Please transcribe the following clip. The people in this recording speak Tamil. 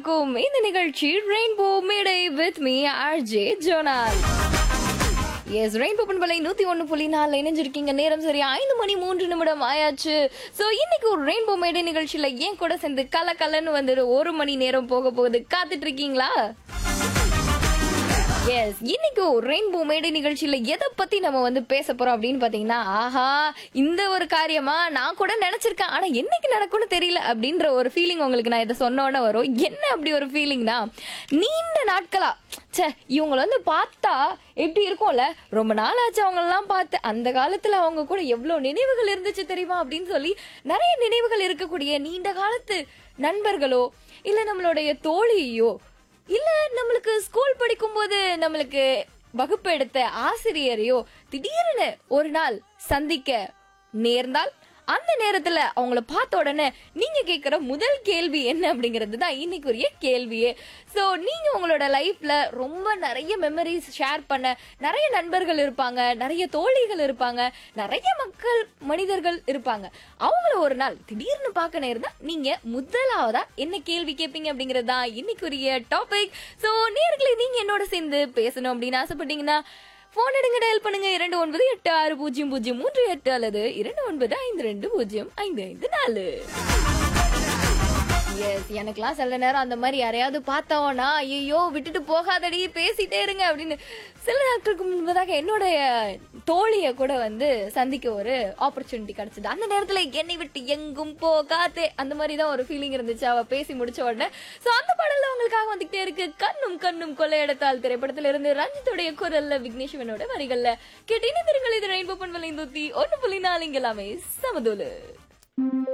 இருக்கும் இந்த நிகழ்ச்சி ரெயின்போ மேடை வித் மீ ஆர்ஜே ஜோனால் எஸ் ரெயின்போ பண்பலை நூத்தி ஒண்ணு புள்ளி நாலு இணைஞ்சிருக்கீங்க நேரம் சரியா ஐந்து மணி மூன்று நிமிடம் ஆயாச்சு சோ இன்னைக்கு ஒரு ரெயின்போ மேடை நிகழ்ச்சியில ஏன் கூட சேர்ந்து கல கலன்னு வந்துட்டு ஒரு மணி நேரம் போக போகுது காத்துட்டு இருக்கீங்களா எஸ் இன்னைக்கு ரெயின்போ மேடை நிகழ்ச்சியில எதை பத்தி நம்ம வந்து பேச போறோம் அப்படின்னு பாத்தீங்கன்னா ஆஹா இந்த ஒரு காரியமா நான் கூட நினைச்சிருக்கேன் ஆனா என்னைக்கு நடக்கும்னு தெரியல அப்படின்ற ஒரு ஃபீலிங் உங்களுக்கு நான் இதை சொன்னோன்னே வரும் என்ன அப்படி ஒரு ஃபீலிங்னா நீண்ட நாட்களா ச்சே இவங்கள வந்து பார்த்தா எப்படி இருக்கும்ல ரொம்ப நாள் ஆச்சு அவங்களெல்லாம் பார்த்து அந்த காலத்துல அவங்க கூட எவ்வளவு நினைவுகள் இருந்துச்சு தெரியுமா அப்படின்னு சொல்லி நிறைய நினைவுகள் இருக்கக்கூடிய நீண்ட காலத்து நண்பர்களோ இல்ல நம்மளுடைய தோழியோ இல்ல நம்மளுக்கு ஸ்கூல் படிக்கும்போது நம்மளுக்கு வகுப்பு எடுத்த ஆசிரியரையோ திடீர்னு ஒரு நாள் சந்திக்க நேர்ந்தால் அந்த நேரத்துல அவங்கள பார்த்த உடனே நீங்க கேக்குற முதல் கேள்வி என்ன அப்படிங்கிறது தான் இன்னைக்குரிய கேள்வியே சோ நீங்க உங்களோட லைஃப்ல ரொம்ப நிறைய மெமரிஸ் ஷேர் பண்ண நிறைய நண்பர்கள் இருப்பாங்க நிறைய தோழிகள் இருப்பாங்க நிறைய மக்கள் மனிதர்கள் இருப்பாங்க அவங்கள ஒரு நாள் திடீர்னு பார்க்க நேர்ந்தா நீங்க முதலாவதா என்ன கேள்வி கேட்பீங்க அப்படிங்கிறது தான் இன்னைக்குரிய டாபிக் சோ நேர்களை நீங்க என்னோட சேர்ந்து பேசணும் அப்படின்னு ஆசைப்பட்டீங்கன்னா போன் எடுங்க டயல் பண்ணுங்க இரண்டு ஒன்பது எட்டு ஆறு பூஜ்ஜியம் பூஜ்ஜியம் மூன்று எட்டு அல்லது இரண்டு ஒன்பது ஐந்து ரெண்டு பூஜ்ஜியம் ஐந்து ஐந்து நாலு எஸ் எனக்கெல்லாம் சில நேரம் அந்த மாதிரி யாரையாவது பார்த்தோம்னா ஐயோ விட்டுட்டு போகாதடி பேசிட்டே இருங்க அப்படின்னு சில நாட்களுக்கு முன்பதாக என்னுடைய தோழிய கூட வந்து சந்திக்க ஒரு ஆப்பர்ச்சுனிட்டி கிடைச்சது அந்த நேரத்துல என்னை விட்டு எங்கும் போகாதே அந்த மாதிரி தான் ஒரு ஃபீலிங் இருந்துச்சு அவ பேசி முடிச்ச உடனே சோ அந்த பாடல்ல உங்களுக்காக வந்துகிட்டே இருக்கு கண்ணும் கண்ணும் கொள்ளையடத்தால் திரைப்படத்துல இருந்து ரஞ்சித்துடைய குரல்ல விக்னேஸ்வரனோட வரிகள்ல கேட்டீங்க திருங்கள் இது ரெயின்போ பண்பலை நூத்தி ஒன்னு புள்ளி நாலு இங்க எல்லாமே சமதூலு